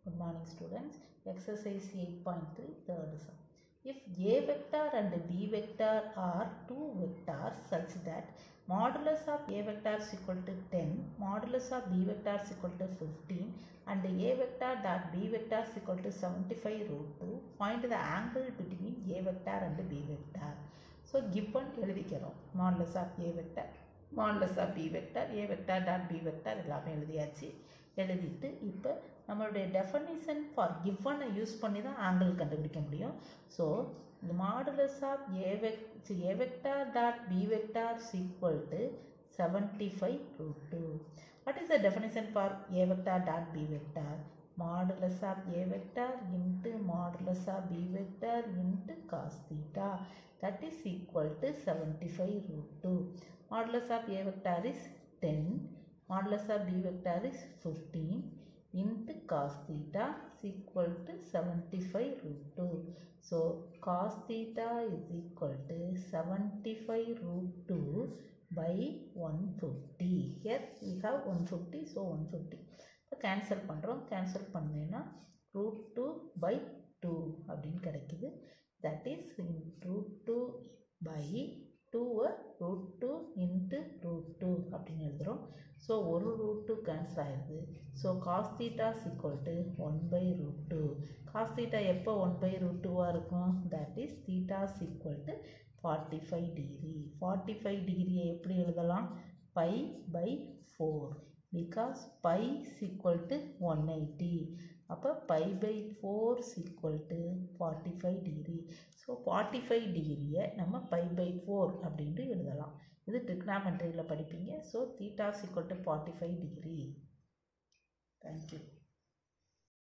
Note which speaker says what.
Speaker 1: Good morning students. Exercise 8.3 third sum. If A vector and B vector are two vectors such that modulus of A vector is equal to 10, modulus of B vector is equal to 15 and A vector dot B vector is equal to 75 root 2, find the angle between A vector and B vector. So given எழுதிக்கிறோம் modulus of A vector modulus of B vector A vector dot B vector எல்லாமே எழுதியாச்சு எழுதிட்டு இப்போ நம்மளுடைய definition for கிவனை use பண்ணி தான் angle கண்டுபிடிக்க முடியும் ஸோ இந்த modulus of A vec A vector dot B vector equal to seventy five root two what is the definition for A vector dot B vector modulus of A vector into modulus of B vector into cos theta that is equal to 75 root 2 modulus of a vector is 10 modulus of b vector is 15 into cos theta is equal to 75 root 2 so cos theta is equal to 75 root 2 by 150 here we have 150 so 150 இப்போ cancel பண்ணுறோம் cancel பண்ணேன்னா root two by two அப்படின்னு கிடைக்குது that is in root 2 by 2 root 2 into root 2 அப்படின்னு எழுதுகிறோம் so ஒரு root two cancel ஆயிடுது so cos theta equal to one by root two cos theta எப்போ ஒன் பை ரூட் டூவாக இருக்கும் that is theta equal to forty five degree forty five டிகிரியை எப்படி எழுதலாம் pi by four because pi equal to one eighty அப்போ pi by four equal to forty five degree so forty five டிகிரியை நம்ம by by four அப்படின்ட்டு எழுதலாம் இது ட்ரிக்னாமெட்ரியில் படிப்பீங்க so theta equal to forty five degree thank you